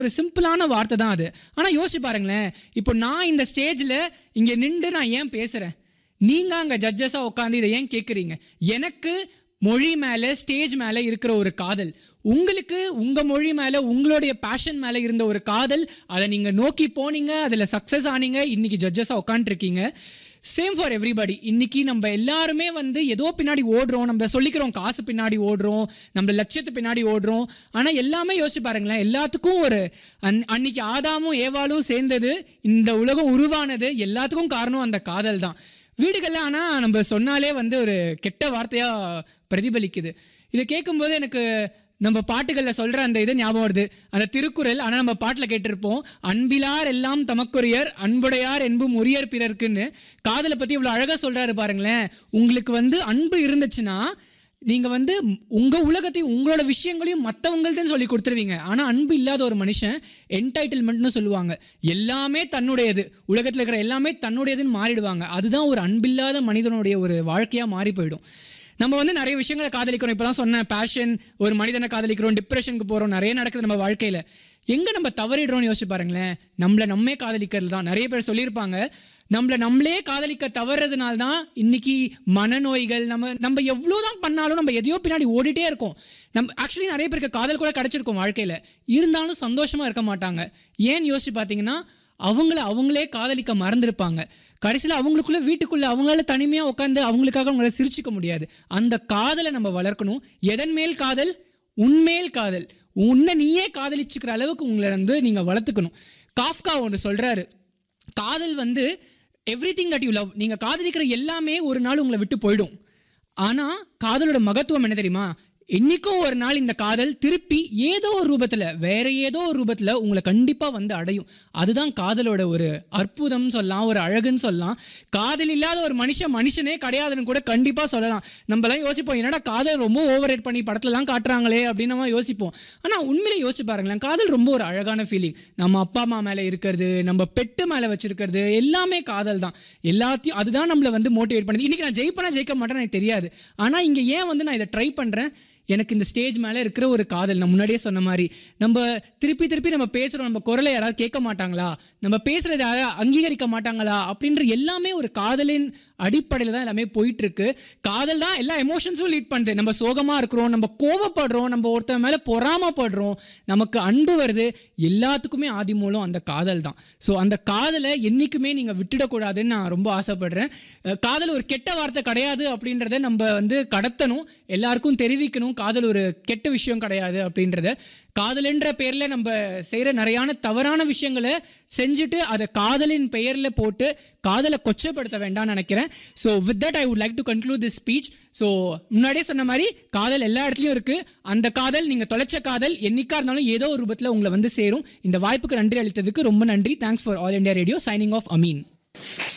ஒரு சிம்பிளான வார்த்தை தான் அது ஆனால் யோசிச்சு பாருங்களேன் இப்போ நான் இந்த ஸ்டேஜில் இங்கே நின்று நான் ஏன் பேசுகிறேன் நீங்கள் அங்கே ஜட்ஜஸாக உட்காந்து இதை ஏன் கேட்குறீங்க எனக்கு மொழி மேலே ஸ்டேஜ் மேலே இருக்கிற ஒரு காதல் உங்களுக்கு உங்கள் மொழி மேலே உங்களுடைய பேஷன் மேலே இருந்த ஒரு காதல் அதை நீங்கள் நோக்கி போனீங்க அதில் சக்ஸஸ் ஆனீங்க இன்னைக்கு ஜட்ஜஸாக உட்காந்துருக்கீங்க சேம் ஃபார் எவ்ரிபடி இன்னைக்கு நம்ம எல்லாருமே வந்து ஏதோ பின்னாடி ஓடுறோம் நம்ம சொல்லிக்கிறோம் காசு பின்னாடி ஓடுறோம் நம்ம லட்சியத்து பின்னாடி ஓடுறோம் ஆனால் எல்லாமே யோசிச்சு பாருங்களேன் எல்லாத்துக்கும் ஒரு அன் அன்னைக்கு ஆதாமும் ஏவாளும் சேர்ந்தது இந்த உலகம் உருவானது எல்லாத்துக்கும் காரணம் அந்த காதல் தான் வீடுகளில் ஆனால் நம்ம சொன்னாலே வந்து ஒரு கெட்ட வார்த்தையாக பிரதிபலிக்குது இதை கேட்கும்போது எனக்கு நம்ம பாட்டுகளில் சொல்கிற அந்த இது ஞாபகம் வருது அந்த திருக்குறள் ஆனால் நம்ம பாட்டில் கேட்டிருப்போம் அன்பிலார் எல்லாம் தமக்குரியர் அன்புடையார் என்பும் உரியர் பிறர்க்குன்னு காதலை பற்றி இவ்வளோ அழகாக சொல்கிறாரு பாருங்களேன் உங்களுக்கு வந்து அன்பு இருந்துச்சுன்னா நீங்கள் வந்து உங்கள் உலகத்தையும் உங்களோட விஷயங்களையும் மற்றவங்கள்தான் சொல்லி கொடுத்துருவீங்க ஆனால் அன்பு இல்லாத ஒரு மனுஷன் என்டைட்டில்மெண்ட்னு சொல்லுவாங்க எல்லாமே தன்னுடையது உலகத்தில் இருக்கிற எல்லாமே தன்னுடையதுன்னு மாறிடுவாங்க அதுதான் ஒரு அன்பில்லாத மனிதனுடைய ஒரு வாழ்க்கையாக மாறி போயிடும் நம்ம வந்து நிறைய விஷயங்களை காதலிக்கிறோம் இப்போ தான் சொன்னேன் பேஷன் ஒரு மனிதனை காதலிக்கிறோம் டிப்ரெஷனுக்கு போகிறோம் நிறைய நடக்குது நம்ம வாழ்க்கையில் எங்கே நம்ம தவறிடுறோம்னு யோசிச்சு பாருங்களேன் நம்மளை நம்மே காதலிக்கிறது தான் நிறைய பேர் சொல்லியிருப்பாங்க நம்மளை நம்மளே காதலிக்க தவறதுனால தான் இன்னைக்கு மனநோய்கள் நம்ம நம்ம எவ்வளோ தான் பண்ணாலும் நம்ம எதையோ பின்னாடி ஓடிட்டே இருக்கோம் நம்ம ஆக்சுவலி நிறைய பேருக்கு காதல் கூட கிடைச்சிருக்கும் வாழ்க்கையில் இருந்தாலும் சந்தோஷமாக இருக்க மாட்டாங்க ஏன்னு யோசிச்சு பார்த்தீங்கன்னா அவங்கள அவங்களே காதலிக்க மறந்துருப்பாங்க கடைசியில் அவங்களுக்குள்ள வீட்டுக்குள்ள அவங்களால தனிமையாக உட்காந்து அவங்களுக்காக அவங்கள சிரிச்சுக்க முடியாது அந்த காதலை நம்ம வளர்க்கணும் எதன் மேல் காதல் உன்மேல் காதல் உன்னை நீயே காதலிச்சுக்கிற அளவுக்கு உங்களை வந்து நீங்கள் வளர்த்துக்கணும் காஃப்கா ஒன்று சொல்கிறாரு காதல் வந்து everything that you love நீங்கள் காதலிக்கிற எல்லாமே ஒரு நாள் உங்களை விட்டு போயிடும் ஆனால் காதலோட மகத்துவம் என்ன தெரியுமா என்னைக்கும் ஒரு நாள் இந்த காதல் திருப்பி ஏதோ ஒரு ரூபத்தில் வேற ஏதோ ஒரு ரூபத்தில் உங்களை கண்டிப்பாக வந்து அடையும் அதுதான் காதலோட ஒரு அற்புதம் சொல்லலாம் ஒரு அழகுன்னு சொல்லலாம் காதல் இல்லாத ஒரு மனுஷன் மனுஷனே கிடையாதுன்னு கூட கண்டிப்பாக சொல்லலாம் நம்மலாம் யோசிப்போம் என்னடா காதல் ரொம்ப ஓவர் ரேட் பண்ணி படத்துலலாம் காட்டுறாங்களே அப்படின்னு நம்ம யோசிப்போம் ஆனால் உண்மையிலே யோசிச்சு பாருங்களேன் காதல் ரொம்ப ஒரு அழகான ஃபீலிங் நம்ம அப்பா அம்மா மேலே இருக்கிறது நம்ம பெட்டு மேலே வச்சிருக்கிறது எல்லாமே காதல் தான் எல்லாத்தையும் அதுதான் நம்மளை வந்து மோட்டிவேட் பண்ணுது இன்றைக்கி நான் ஜெயிப்பேனா ஜெயிக்க மாட்டேன்னு எனக்கு தெரியாது ஆனால் இங்கே ஏன் வந்து நான் இதை ட்ரை பண்ணுறேன் எனக்கு இந்த ஸ்டேஜ் மேலே இருக்கிற ஒரு காதல் நான் முன்னாடியே சொன்ன மாதிரி நம்ம திருப்பி திருப்பி நம்ம பேசுகிறோம் நம்ம குரலை யாராவது கேட்க மாட்டாங்களா நம்ம பேசுகிறத யாராவது அங்கீகரிக்க மாட்டாங்களா அப்படின்ற எல்லாமே ஒரு காதலின் அடிப்படையில் தான் எல்லாமே போயிட்டு இருக்கு காதல் தான் எல்லா எமோஷன்ஸும் லீட் பண்ணுது நம்ம சோகமாக இருக்கிறோம் நம்ம கோவப்படுறோம் நம்ம ஒருத்தன் மேலே பொறாமப்படுறோம் நமக்கு அன்பு வருது எல்லாத்துக்குமே ஆதி மூலம் அந்த காதல் தான் ஸோ அந்த காதலை என்றைக்குமே நீங்கள் விட்டுடக்கூடாதுன்னு நான் ரொம்ப ஆசைப்படுறேன் அஹ் காதல் ஒரு கெட்ட வார்த்தை கிடையாது அப்படின்றத நம்ம வந்து கடத்தணும் எல்லாருக்கும் தெரிவிக்கணும் காதல் ஒரு கெட்ட விஷயம் கிடையாது அப்படின்றத காதல்ன்ற பேரில் நம்ம செய்கிற நிறையான தவறான விஷயங்களை செஞ்சுட்டு அதை காதலின் பெயரில் போட்டு காதலை கொச்சப்படுத்த வேண்டாம்னு நினைக்கிறேன் so with that I would like to conclude this speech so முன்னாடியே சொன்ன மாதிரி காதல் எல்லா இடத்துலையும் இருக்குது அந்த காதல் நீங்கள் தொலைச்ச காதல் என்னைக்கா இருந்தாலும் ஏதோ ஒரு ரூபத்தில் உங்களை வந்து சேரும் இந்த வாய்ப்புக்கு நன்றி அளித்ததுக்கு ரொம்ப நன்றி thanks for all India radio signing off Ameen